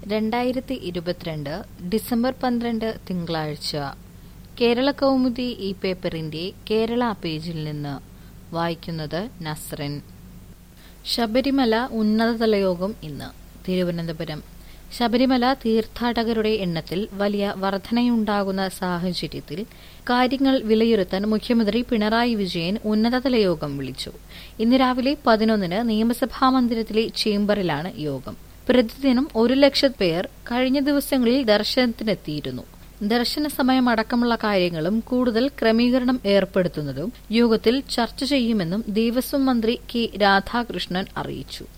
രണ്ടായിരത്തി ഇരുപത്തിരണ്ട് ഡിസംബർ പന്ത്രണ്ട് തിങ്കളാഴ്ച കേരള കൗമുദി ഈ പേപ്പറിന്റെ കേരള പേജിൽ നിന്ന് വായിക്കുന്നത് നസ്റിൻ ശബരിമല ഉന്നതതല യോഗം ഇന്ന് തിരുവനന്തപുരം ശബരിമല തീർത്ഥാടകരുടെ എണ്ണത്തിൽ വലിയ വർധനയുണ്ടാകുന്ന സാഹചര്യത്തിൽ കാര്യങ്ങൾ വിലയിരുത്താൻ മുഖ്യമന്ത്രി പിണറായി വിജയൻ ഉന്നതതല യോഗം വിളിച്ചു ഇന്ന് രാവിലെ പതിനൊന്നിന് നിയമസഭാ മന്ദിരത്തിലെ ചേംബറിലാണ് യോഗം പ്രതിദിനം ഒരു ലക്ഷം പേർ കഴിഞ്ഞ ദിവസങ്ങളിൽ ദർശനത്തിനെത്തിയിരുന്നു ദർശന സമയം അടക്കമുള്ള കാര്യങ്ങളും കൂടുതൽ ക്രമീകരണം ഏർപ്പെടുത്തുന്നതും യോഗത്തിൽ ചർച്ച ചെയ്യുമെന്നും ദേവസ്വം മന്ത്രി കെ രാധാകൃഷ്ണൻ അറിയിച്ചു